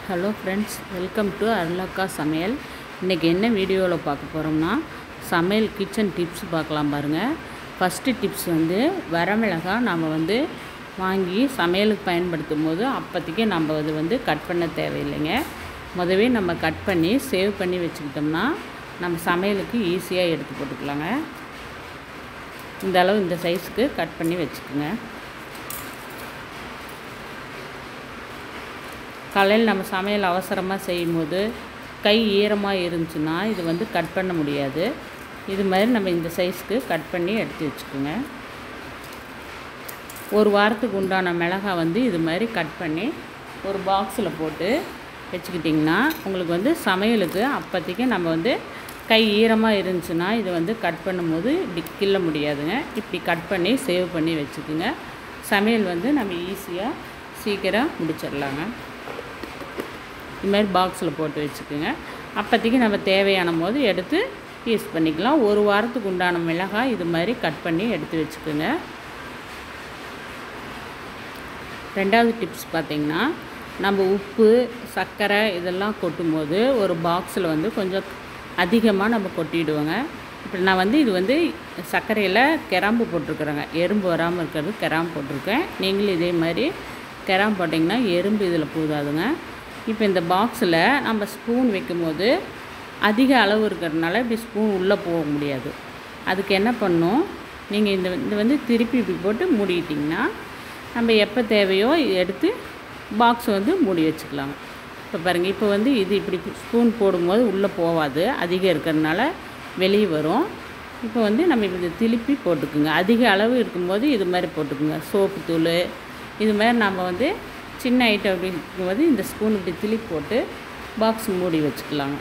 hello friends welcome to Arulakka Samayal இன்றைக்கி என்ன வீடியோவில் பார்க்க போகிறோம்னா சமையல் கிச்சன் டிப்ஸ் பார்க்கலாம் பாருங்கள் ஃபஸ்ட்டு டிப்ஸ் வந்து வரமிளகா நம்ம வந்து வாங்கி சமையலுக்கு பயன்படுத்தும் போது அப்போதைக்கு நம்ம அது வந்து கட் பண்ண தேவையில்லைங்க முதவே நம்ம கட் பண்ணி சேவ் பண்ணி வச்சுக்கிட்டோம்னா நம்ம சமையலுக்கு ஈஸியாக எடுத்து போட்டுக்கலாங்க இந்த அளவு இந்த சைஸுக்கு கட் பண்ணி வச்சுக்கோங்க காலையில் நம்ம சமையல் அவசரமாக செய்யும்போது கை ஈரமாக இருந்துச்சுன்னா இது வந்து கட் பண்ண முடியாது இது மாதிரி நம்ம இந்த சைஸ்க்கு கட் பண்ணி எடுத்து வச்சுக்கோங்க ஒரு வாரத்துக்கு உண்டான மிளகாய் வந்து இது மாதிரி கட் பண்ணி ஒரு பாக்ஸில் போட்டு வச்சுக்கிட்டிங்கன்னா உங்களுக்கு வந்து சமையலுக்கு அப்போதைக்கு நம்ம வந்து கை ஈரமாக இருந்துச்சுன்னா இது வந்து கட் பண்ணும்போது இப்படி கிள்ள முடியாதுங்க இப்படி கட் பண்ணி சேவ் பண்ணி வச்சுக்கோங்க சமையல் வந்து நம்ம ஈஸியாக சீக்கிரம் முடிச்சிடலாங்க இது மாதிரி பாக்ஸில் போட்டு வச்சுக்கோங்க அப்போதைக்கு நம்ம தேவையான போது எடுத்து யூஸ் பண்ணிக்கலாம் ஒரு வாரத்துக்கு உண்டான மிளகாய் இது மாதிரி கட் பண்ணி எடுத்து வச்சுக்கோங்க ரெண்டாவது டிப்ஸ் பார்த்திங்கன்னா நம்ம உப்பு சர்க்கரை இதெல்லாம் கொட்டும்போது ஒரு பாக்ஸில் வந்து கொஞ்சம் அதிகமாக நம்ம கொட்டிடுவோங்க இப்போ நான் வந்து இது வந்து சர்க்கரையில் கிராம்பு போட்டிருக்குறேங்க எறும்பு வராமல் இருக்கிறது கிராம்பு போட்டிருக்கேன் நீங்களும் இதே மாதிரி கிராம்பு போட்டிங்கன்னா எறும்பு இதில் பூதாதுங்க இப்போ இந்த பாக்ஸில் நம்ம ஸ்பூன் வைக்கும்போது அதிக அளவு இருக்கிறதுனால இப்படி ஸ்பூன் உள்ளே போக முடியாது அதுக்கு என்ன பண்ணும் நீங்கள் இந்த இது வந்து திருப்பி இப்படி போட்டு மூடிட்டிங்கன்னா நம்ம எப்போ தேவையோ எடுத்து பாக்ஸ் வந்து மூடி வச்சுக்கலாங்க இப்போ பாருங்கள் இப்போ வந்து இது இப்படி ஸ்பூன் போடும்போது உள்ளே போகாது அதிகம் இருக்கிறதுனால வெளியே வரும் இப்போ வந்து நம்ம இப்படி திருப்பி போட்டுக்குங்க அதிக அளவு இருக்கும்போது இது மாதிரி போட்டுக்குங்க சோப்பு தூள் இது மாதிரி நம்ம வந்து சின்ன ஐட்டம் அப்படி இருக்கும்போது இந்த ஸ்பூன் இப்படி திருப்பி போட்டு பாக்ஸ் மூடி வச்சுக்கலாங்க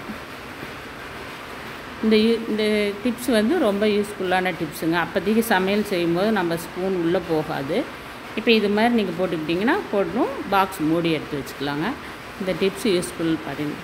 இந்த யூ இந்த டிப்ஸ் வந்து ரொம்ப யூஸ்ஃபுல்லான டிப்ஸுங்க அப்போதைக்கு சமையல் செய்யும்போது நம்ம ஸ்பூன் உள்ளே போகாது இப்போ இது மாதிரி நீங்கள் போட்டுக்கிட்டிங்கன்னா போடணும் பாக்ஸ் மூடி எடுத்து வச்சுக்கலாங்க இந்த டிப்ஸ் யூஸ்ஃபுல் பாருங்க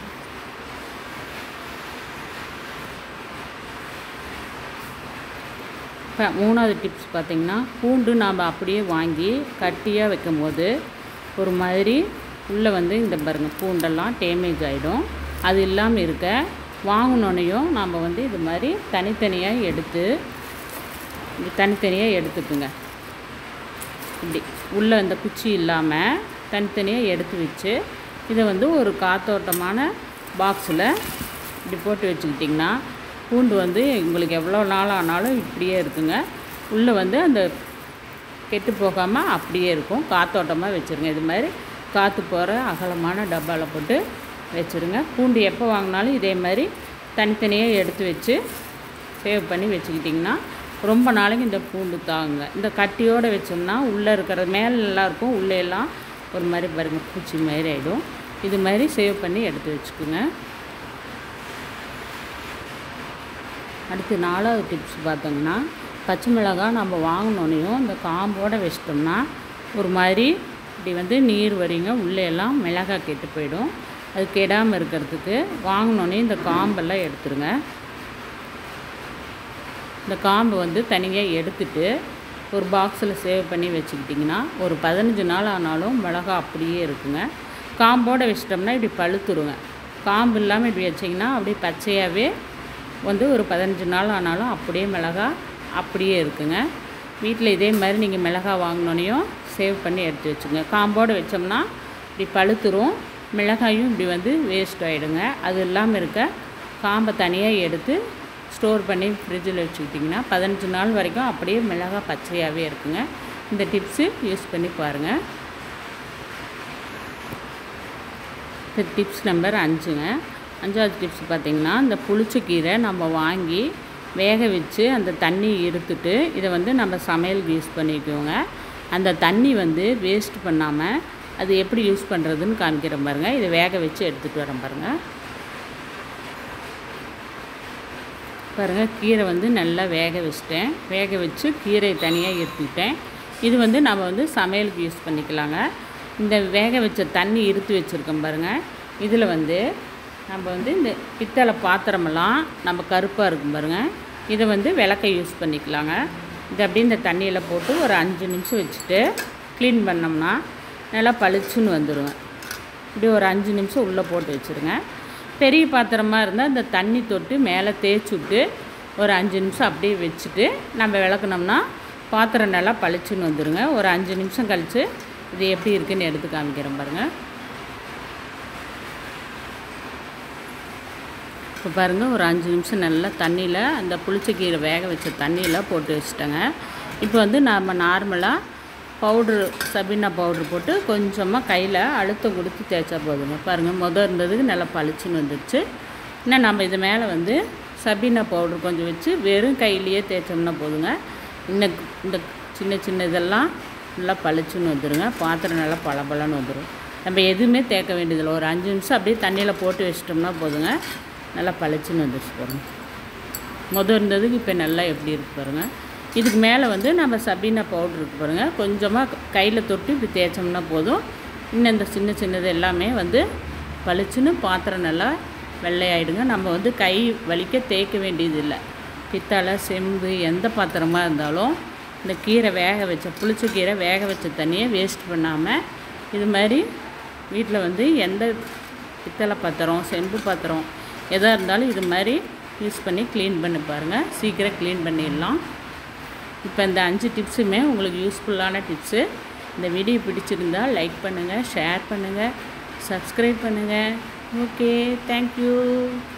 இப்போ மூணாவது டிப்ஸ் பார்த்திங்கன்னா பூண்டு நாம் அப்படியே வாங்கி கட்டியாக வைக்கும்போது ஒரு மாதிரி உள்ளே வந்து இந்த பாருங்கள் பூண்டெல்லாம் டேமேஜ் ஆகிடும் அது இல்லாமல் இருக்க வாங்கினோன்னையும் நாம் வந்து இது மாதிரி தனித்தனியாக எடுத்து இப்படி தனித்தனியாக எடுத்துக்குங்க இப்படி உள்ளே இந்த குச்சி இல்லாமல் தனித்தனியாக எடுத்து வச்சு இதை வந்து ஒரு காத்தோட்டமான பாக்ஸில் இப்படி போட்டு வச்சுக்கிட்டிங்கன்னா பூண்டு வந்து உங்களுக்கு எவ்வளோ நாள் ஆனாலும் இப்படியே இருக்குங்க உள்ளே வந்து அந்த கெட்டு போகாமல் அப்படியே இருக்கும் காத்தோட்டமாக வச்சுருங்க இது மாதிரி காற்று போகிற அகலமான டப்பாவில் போட்டு வச்சுருங்க பூண்டு எப்போ வாங்கினாலும் இதே மாதிரி தனித்தனியாக எடுத்து வச்சு சேவ் பண்ணி வச்சுக்கிட்டிங்கன்னா ரொம்ப நாளைக்கு இந்த பூண்டு தாங்குங்க இந்த கட்டியோடு வச்சோம்னா உள்ளே இருக்கிற மேலே நல்லா இருக்கும் உள்ளே எல்லாம் ஒரு மாதிரி பாருங்க பூச்சி மாதிரி ஆகிடும் இது மாதிரி சேவ் பண்ணி எடுத்து வச்சுக்கோங்க அடுத்து நாலாவது டிப்ஸ் பார்த்தோம்னா பச்சை மிளகாய் நம்ம வாங்கினோன்னையும் இந்த காம்போடு வச்சிட்டோம்னா ஒரு மாதிரி இப்படி வந்து நீர் வரிங்க உள்ளே எல்லாம் மிளகாய் கெட்டு போயிடும் அது கெடாமல் இருக்கிறதுக்கு வாங்கினோன்னே இந்த காம்பெல்லாம் எடுத்துருங்க இந்த காம்பு வந்து தனியாக எடுத்துட்டு ஒரு பாக்ஸில் சேவ் பண்ணி வச்சுக்கிட்டிங்கன்னா ஒரு பதினஞ்சு நாள் ஆனாலும் மிளகா அப்படியே இருக்குங்க காம்போடு வச்சிட்டோம்னா இப்படி பழுத்துருங்க காம்பு இல்லாமல் இப்படி வச்சிங்கன்னா அப்படியே பச்சையாகவே வந்து ஒரு பதினஞ்சு நாள் ஆனாலும் அப்படியே மிளகா அப்படியே இருக்குங்க வீட்டில் இதே மாதிரி நீங்கள் மிளகா வாங்கினோனையும் சேவ் பண்ணி எடுத்து வச்சுங்க காம்போடு வச்சோம்னா இப்படி பழுத்துரும் மிளகாயும் இப்படி வந்து வேஸ்ட் ஆகிடுங்க அது இல்லாமல் இருக்க காம்பை தனியாக எடுத்து ஸ்டோர் பண்ணி ஃப்ரிட்ஜில் வச்சுக்கிட்டிங்கன்னா பதினஞ்சு நாள் வரைக்கும் அப்படியே மிளகா பச்சையாகவே இருக்குங்க இந்த டிப்ஸு யூஸ் பண்ணி பாருங்கள் இது டிப்ஸ் நம்பர் அஞ்சுங்க அஞ்சாவது டிப்ஸ் பார்த்திங்கன்னா இந்த புளிச்சக்கீரை நம்ம வாங்கி வேக வச்சு அந்த தண்ணி இருத்துட்டு இதை வந்து நம்ம சமையலுக்கு யூஸ் பண்ணிக்குவோங்க அந்த தண்ணி வந்து வேஸ்ட் பண்ணாமல் அது எப்படி யூஸ் பண்ணுறதுன்னு காமிக்கிறேன் பாருங்கள் இதை வேக வச்சு எடுத்துகிட்டு வரேன் பாருங்கள் பாருங்கள் கீரை வந்து நல்லா வேக வச்சிட்டேன் வேக வச்சு கீரை தனியாக எடுத்துக்கிட்டேன் இது வந்து நம்ம வந்து சமையலுக்கு யூஸ் பண்ணிக்கலாங்க இந்த வேக வச்ச தண்ணி இருத்து வச்சுருக்கோம் பாருங்கள் இதில் வந்து நம்ம வந்து இந்த பித்தளை பாத்திரமெல்லாம் நம்ம கருப்பாக இருக்கும் பாருங்கள் இதை வந்து விளக்க யூஸ் பண்ணிக்கலாங்க இது அப்படியே இந்த தண்ணியில் போட்டு ஒரு அஞ்சு நிமிஷம் வச்சுட்டு க்ளீன் பண்ணோம்னா நல்லா பளிச்சுன்னு வந்துடுங்க இப்படி ஒரு அஞ்சு நிமிஷம் உள்ளே போட்டு வச்சுருங்க பெரிய பாத்திரமாக இருந்தால் இந்த தண்ணி தொட்டு மேலே தேய்ச்சி விட்டு ஒரு அஞ்சு நிமிஷம் அப்படியே வச்சுட்டு நம்ம விளக்குனோம்னா பாத்திரம் நல்லா பளிச்சுன்னு வந்துடுங்க ஒரு அஞ்சு நிமிஷம் கழித்து இது எப்படி இருக்குன்னு எடுத்து காமிக்கிறேன் பாருங்கள் இப்போ பாருங்கள் ஒரு அஞ்சு நிமிஷம் நல்லா தண்ணியில் அந்த புளிச்சக்கீரை வேக வச்ச தண்ணியில் போட்டு வச்சுட்டேங்க இப்போ வந்து நம்ம நார்மலாக பவுட்ரு சபீனா பவுட்ரு போட்டு கொஞ்சமாக கையில் அழுத்தம் கொடுத்து தேய்ச்சா போதுங்க பாருங்கள் முத இருந்ததுக்கு நல்லா பளிச்சுன்னு வந்துடுச்சு இன்னும் நம்ம இது மேலே வந்து சபீனா பவுட்ரு கொஞ்சம் வச்சு வெறும் கையிலேயே தேய்ச்சோம்னா போதுங்க இன்னும் இந்த சின்ன சின்ன இதெல்லாம் நல்லா பளிச்சுன்னு வந்துடுங்க பாத்திரம் நல்லா பளபளன்னு வந்துடும் நம்ம எதுவுமே தேய்க்க வேண்டியதில்லை ஒரு அஞ்சு நிமிஷம் அப்படியே தண்ணியில் போட்டு வச்சிட்டோம்னா போதுங்க நல்லா பளிச்சுன்னு வந்துடுச்சு பாருங்கள் முத இருந்ததுக்கு இப்போ நல்லா எப்படி இருக்கு பாருங்கள் இதுக்கு மேலே வந்து நம்ம சபீனா பவுட்ரு இருக்கு பாருங்கள் கொஞ்சமாக கையில் தொட்டு இப்படி தேய்ச்சோம்னா போதும் இன்னும் இந்த சின்ன சின்னது எல்லாமே வந்து பளிச்சுன்னு பாத்திரம் நல்லா வெள்ளையாயிடுங்க நம்ம வந்து கை வலிக்க தேய்க்க வேண்டியது இல்லை பித்தளை செம்பு எந்த பாத்திரமாக இருந்தாலும் இந்த கீரை வேக வச்ச புளிச்ச கீரை வேக வச்ச தண்ணியை வேஸ்ட் பண்ணாமல் இது மாதிரி வீட்டில் வந்து எந்த பித்தளை பாத்திரம் செம்பு பாத்திரம் எதாக இருந்தாலும் இது மாதிரி யூஸ் பண்ணி க்ளீன் பண்ணி பாருங்கள் சீக்கிரம் க்ளீன் பண்ணிடலாம் இப்போ இந்த அஞ்சு டிப்ஸுமே உங்களுக்கு யூஸ்ஃபுல்லான டிப்ஸு இந்த வீடியோ பிடிச்சிருந்தா லைக் பண்ணுங்கள் ஷேர் பண்ணுங்கள் சப்ஸ்கிரைப் பண்ணுங்கள் ஓகே தேங்க்யூ